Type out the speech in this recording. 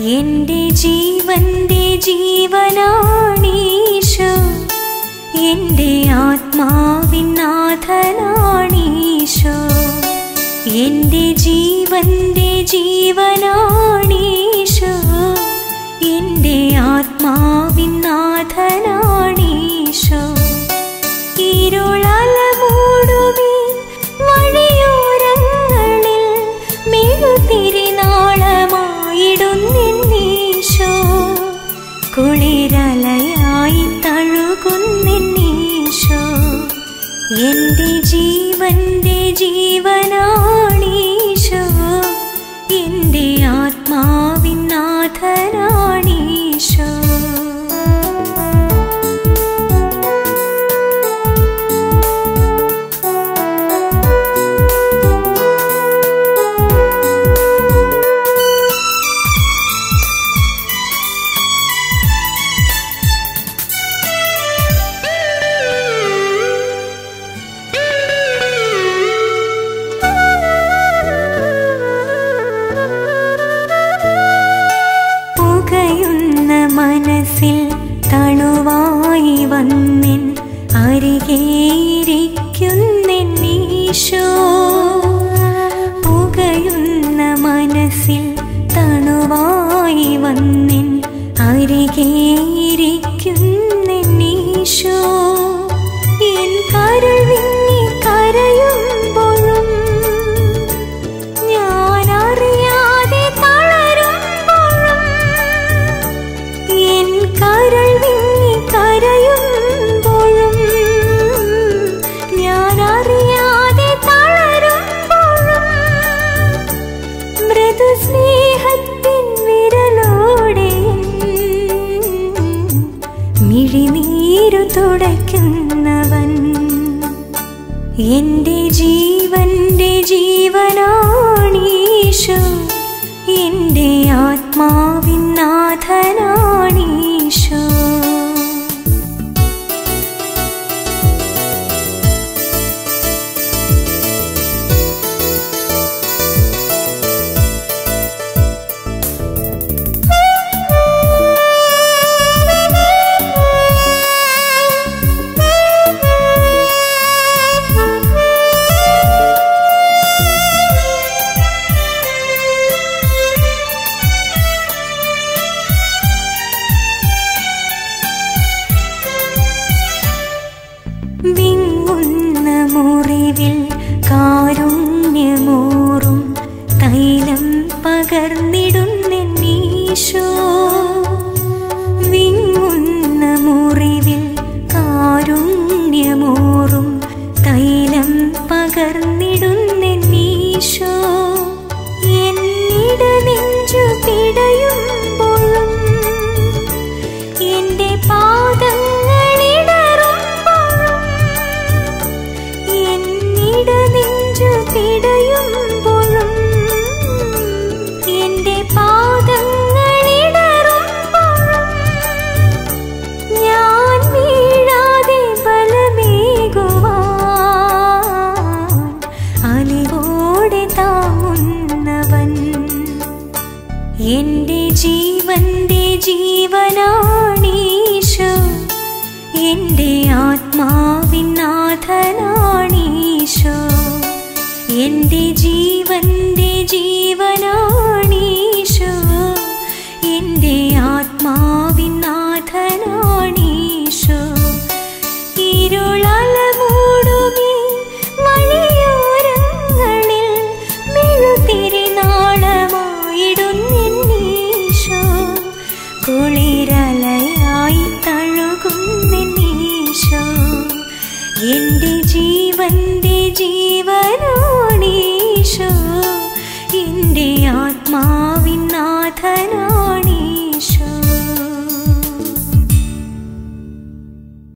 എന്റെ ജീവന്റെ ജീവനാണീശോ എന്റെ ആത്മാവിൻ നാഥനാണീശോ എന്റെ ജീവന്റെ ജീവനാണീശോ എന്റെ ആത്മാവിൻ നാഥനാണീശോ ഇരുളല മൂടുമീ വഴിയോരങ്ങളിൽ മെഴുതിരിനാളമായിടുന്നീശോ കുളിരലയായി തഴുകുന്നീശോ എന്റെ ജീവന്റെ ജീവനാണീശോ എന്റെ ആത്മാവിൻ നാഥനാണീശോ പുകയുന്ന മനസ്സിൽ തണുവായി വന്നിൻ അരികേരിക്കുന്നീശോ പുകയുന്ന മനസ്സിൽ തണുവായി വന്നിൻ അരികേരിക്കുന്നീശോ എൻ കരൾ വിങ്ങി കരയുമ്പോഴും ഞാൻ അറിയാതെ തളരുമ്പോഴും എൻ കരൾ വിങ്ങി കരയുമ്പോഴും ഞാൻ അറിയാതെ തളരുമ്പോഴും മൃദു സ്നേഹത്തിൻ വിരലോടെ മിഴിനീരു തുടയ്ക്കുന്നവൻ എന്റെ ജീവന്റെ ജീവനാണീശോ എന്റെ ആത്മാവിൻ നാഥനാണീശോ വിങ്ങുന്ന മുറിവിൽ കാരുണ്യമോറും തൈലം പകർന്നിടുന്നീശോ വിങ്ങുന്ന മുറിവിൽ കാരുണ്യമോറും തൈലം പകർന്നിടുന്നീശോ എന്നിട നെഞ്ചു പിടയുമ്പോഴും എന്റെ പാദങ്ങളിടറുമ്പോഴും എന്നിട നെഞ്ചു പിടയുമ്പോഴും എന്റെ പാദങ്ങളിടറുമ്പോഴും ഞാൻ വീഴാതെ ബലമേകുവാൻ അലിവോടെ താങ്ങുന്നവൻ എന്റെ ജീവന്റെ ജീവനാണീശോ എന്റെ ആത്മാവിൻ നാഥനാണീശോ എന്റെ ജീവന്റെ ജീവനാണീശോ